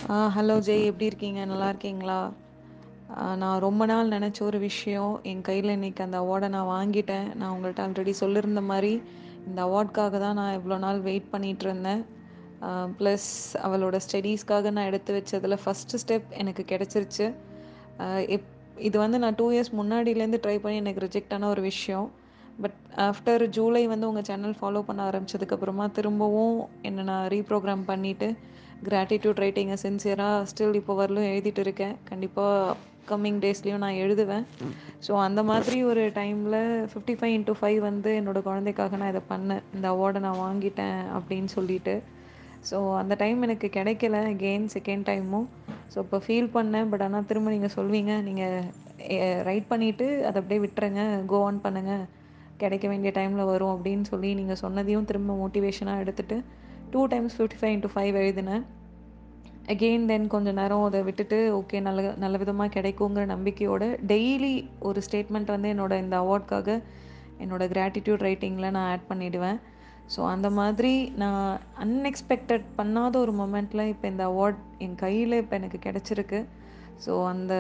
ஆ hello Jai எப்படி இருக்கீங்க நல்லா இருக்கீங்களா நான் ரொம்ப நாள் நெனச்ச ஒரு விஷயம் என் கையில் இன்னைக்கு அந்த அவார்டை நான் வாங்கிட்டேன் நான் உங்கள்ட்ட ஆல்ரெடி சொல்லியிருந்த மாரி இந்த அவார்ட்காக தான் நான் இவ்வளோ நாள் வெயிட் பண்ணிகிட்ருந்தேன் ப்ளஸ் அவளோட ஸ்டடீஸ்க்காக நான் எடுத்து வச்சதில் ஃபஸ்ட்டு ஸ்டெப் எனக்கு கிடச்சிருச்சு எப் இது வந்து நான் டூ இயர்ஸ் முன்னாடியிலேருந்து ட்ரை பண்ணி எனக்கு ரிஜெக்ட் ஆன ஒரு விஷயம் பட் ஆஃப்டர் ஜூலை வந்து உங்கள் சேனல் ஃபாலோ பண்ண ஆரம்பிச்சதுக்கப்புறமா திரும்பவும் என்னை நான் ரீப்ரோக்ராம் பண்ணிவிட்டு கிராட்டிடியூட் ரைட்டிங்கை சின்சியராக ஸ்டில் இப்போ வரலும் எழுதிட்டு இருக்கேன் கண்டிப்பாக அப்கமிங் டேஸ்லேயும் நான் எழுதுவேன் ஸோ அந்த மாதிரி ஒரு டைமில் ஃபிஃப்டி ஃபைவ் இன்ட்டு ஃபைவ் வந்து என்னோடய குழந்தைக்காக நான் இதை பண்ணேன் இந்த அவார்டை நான் வாங்கிட்டேன் அப்படின்னு சொல்லிட்டு ஸோ அந்த டைம் எனக்கு கிடைக்கல அகெயின் செகண்ட் டைமும் ஸோ இப்போ ஃபீல் பண்ணேன் பட் ஆனால் திரும்ப நீங்கள் சொல்வீங்க நீங்கள் ரைட் பண்ணிவிட்டு அதை அப்படியே விட்டுருங்க கோ ஆன் பண்ணுங்கள் கிடைக்க வேண்டிய டைமில் வரும் அப்படின்னு சொல்லி நீங்கள் சொன்னதையும் திரும்ப மோட்டிவேஷனாக எடுத்துகிட்டு two times fifty five into five எழுதினேன் அகெயின் தென் கொஞ்சம் நேரம் அதை விட்டுட்டு ஓகே நல்ல நல்ல விதமாக கிடைக்குங்கிற நம்பிக்கையோடு டெய்லி ஒரு ஸ்டேட்மெண்ட் வந்து என்னோடய இந்த அவார்ட்காக என்னோடய கிராட்டிடியூட் ரைட்டிங்கில் நான் ஆட் பண்ணிவிடுவேன் ஸோ அந்த மாதிரி நான் அன்எக்ஸ்பெக்டட் பண்ணாத ஒரு மொமெண்ட்டில் இப்போ இந்த அவார்ட் என் கையில் இப்போ எனக்கு கிடச்சிருக்கு ஸோ அந்த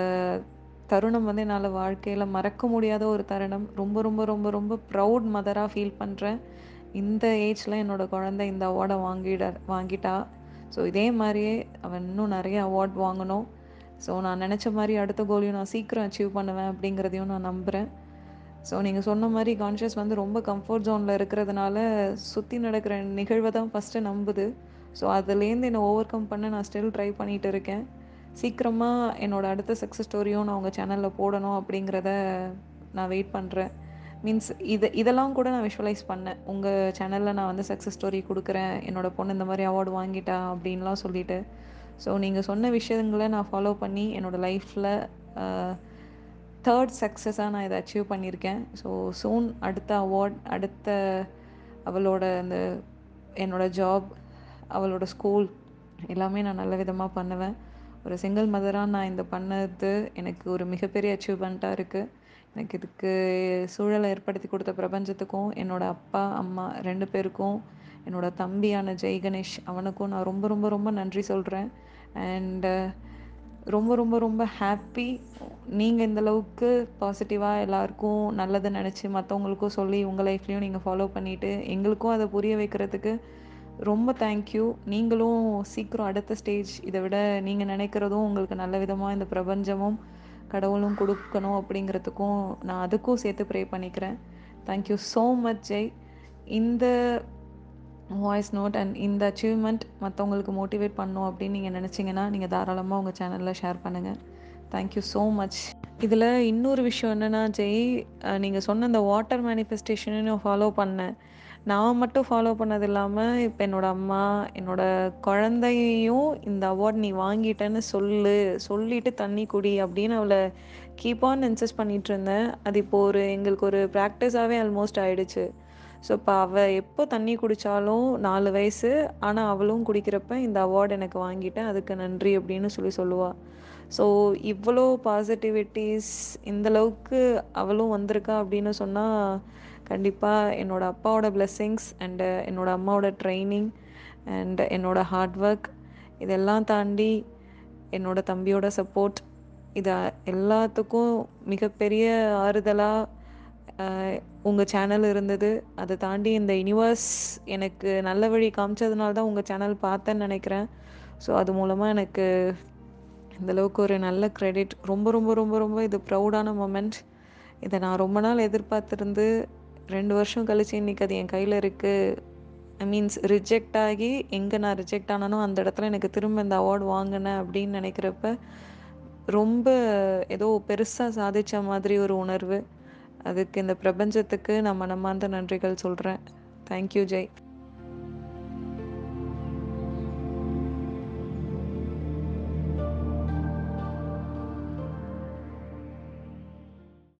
தருணம் வந்து என்னால் வாழ்க்கையில் மறக்க முடியாத ஒரு தருணம் ரொம்ப ரொம்ப ரொம்ப ரொம்ப ப்ரவுட் மதராக ஃபீல் பண்ணுறேன் இந்த ஏஜில் என்னோடய குழந்தை இந்த அவார்டை வாங்கிட வாங்கிட்டா ஸோ இதே மாதிரியே அவன் இன்னும் நிறைய அவார்ட் வாங்கணும் ஸோ நான் நினச்ச மாதிரி அடுத்த கோலையும் நான் சீக்கிரம் அச்சீவ் பண்ணுவேன் அப்படிங்கிறதையும் நான் நம்புகிறேன் ஸோ நீங்கள் சொன்ன மாதிரி கான்ஷியஸ் வந்து ரொம்ப கம்ஃபர்ட் ஜோனில் இருக்கிறதுனால சுற்றி நடக்கிற நிகழ்வை தான் ஃபஸ்ட்டு நம்புது ஸோ அதுலேருந்து என்னை ஓவர் கம் பண்ண நான் ஸ்டில் ட்ரை பண்ணிகிட்டு இருக்கேன் சீக்கிரமாக என்னோடய அடுத்த சக்ஸஸ் ஸ்டோரியும் நான் உங்கள் சேனலில் போடணும் அப்படிங்கிறத நான் வெயிட் பண்ணுறேன் மீன்ஸ் இது இதெல்லாம் கூட நான் விஷுவலைஸ் பண்ணேன் உங்கள் சேனலில் நான் வந்து சக்ஸஸ் ஸ்டோரி கொடுக்குறேன் என்னோடய பொண்ணு இந்த மாதிரி அவார்டு வாங்கிட்டா அப்படின்லாம் சொல்லிட்டு ஸோ நீங்கள் சொன்ன விஷயங்களை நான் ஃபாலோ பண்ணி என்னோடய லைஃப்பில் தேர்ட் சக்ஸஸாக நான் இதை அச்சீவ் பண்ணியிருக்கேன் ஸோ சூன் அடுத்த அவார்ட் அடுத்த அவளோட அந்த என்னோடய ஜாப் அவளோட ஸ்கூல் எல்லாமே நான் நல்ல விதமாக பண்ணுவேன் ஒரு சிங்கிள் மதராக நான் இந்த பண்ணது எனக்கு ஒரு மிகப்பெரிய அச்சீவ்மெண்ட்டாக இருக்குது எனக்கு இதுக்கு சூழலை ஏற்படுத்தி கொடுத்த பிரபஞ்சத்துக்கும் என்னோடய அப்பா அம்மா ரெண்டு பேருக்கும் என்னோடய தம்பியான ஜெய் கணேஷ் அவனுக்கும் நான் ரொம்ப ரொம்ப ரொம்ப நன்றி சொல்கிறேன் அண்டு ரொம்ப ரொம்ப ரொம்ப ஹாப்பி நீங்கள் இந்தளவுக்கு பாசிட்டிவாக எல்லாருக்கும் நல்லதை நினச்சி மற்றவங்களுக்கும் சொல்லி உங்கள் லைஃப்லேயும் நீங்கள் ஃபாலோ பண்ணிவிட்டு எங்களுக்கும் அதை புரிய வைக்கிறதுக்கு ரொம்ப தேங்க்யூ நீங்களும் சீக்கிரம் அடுத்த ஸ்டேஜ் இதை விட நீங்கள் நினைக்கிறதும் உங்களுக்கு நல்ல விதமாக இந்த பிரபஞ்சமும் கடவுளும் கொடுக்கணும் அப்படிங்கிறதுக்கும் நான் அதுக்கும் சேர்த்து ப்ரே பண்ணிக்கிறேன் தேங்க்யூ ஸோ மச் ஜெய் இந்த வாய்ஸ் நோட் அண்ட் இந்த அச்சீவ்மெண்ட் மற்றவங்களுக்கு மோட்டிவேட் பண்ணும் அப்படின்னு நீங்கள் நினச்சிங்கன்னா நீங்கள் தாராளமாக உங்கள் சேனலில் ஷேர் பண்ணுங்கள் தேங்க்யூ ஸோ மச் இதில் இன்னொரு விஷயம் என்னென்னா ஜெய் நீங்கள் சொன்ன இந்த வாட்டர் மேனிஃபெஸ்டேஷனை நான் ஃபாலோ பண்ணேன் நான் மட்டும் ஃபாலோ பண்ணது இல்லாமல் இப்போ என்னோடய அம்மா என்னோடய குழந்தையும் இந்த அவார்ட் நீ வாங்கிட்டேன்னு சொல்லு சொல்லிவிட்டு தண்ணி குடி அப்படின்னு அவளை கீப் ஆன் இன்சஸ்ட் பண்ணிகிட்டு இருந்தேன் அது இப்போது ஒரு எங்களுக்கு ஒரு ப்ராக்டிஸாகவே ஆல்மோஸ்ட் ஆகிடுச்சு ஸோ இப்போ அவள் எப்போ தண்ணி குடித்தாலும் நாலு வயசு ஆனால் அவளும் குடிக்கிறப்ப இந்த அவார்டு எனக்கு வாங்கிட்டேன் அதுக்கு நன்றி அப்படின்னு சொல்லி சொல்லுவாள் ஸோ இவ்வளோ பாசிட்டிவிட்டிஸ் இந்தளவுக்கு அவளும் வந்திருக்கா அப்படின்னு சொன்னால் கண்டிப்பாக என்னோடய அப்பாவோட பிளெஸ்ஸிங்ஸ் அண்டு என்னோடய அம்மாவோட ட்ரைனிங் அண்ட் என்னோடய ஹார்ட் ஒர்க் இதெல்லாம் தாண்டி என்னோடய தம்பியோட சப்போர்ட் இது எல்லாத்துக்கும் மிகப்பெரிய ஆறுதலாக உங்கள் சேனல் இருந்தது அதை தாண்டி இந்த யூனிவர்ஸ் எனக்கு நல்ல வழி காமிச்சதுனால தான் உங்கள் சேனல் பார்த்தேன்னு நினைக்கிறேன் ஸோ அது மூலமாக எனக்கு இந்தளவுக்கு ஒரு நல்ல க்ரெடிட் ரொம்ப ரொம்ப ரொம்ப ரொம்ப இது ப்ரௌடான மொமெண்ட் இதை நான் ரொம்ப நாள் எதிர்பார்த்துருந்து ரெண்டு வருஷம் கழிச்சு இன்றைக்கி அது என் கையில் இருக்குது ஐ மீன்ஸ் ரிஜெக்ட் ஆகி எங்கே நான் ரிஜெக்ட் ஆனானோ அந்த இடத்துல எனக்கு திரும்ப இந்த அவார்டு வாங்கினேன் அப்படின்னு நினைக்கிறப்ப ரொம்ப ஏதோ பெருசாக சாதித்த மாதிரி ஒரு உணர்வு அதுக்கு இந்த பிரபஞ்சத்துக்கு நான் மனமார்ந்த நன்றிகள் சொல்கிறேன் தேங்க்யூ ஜெய்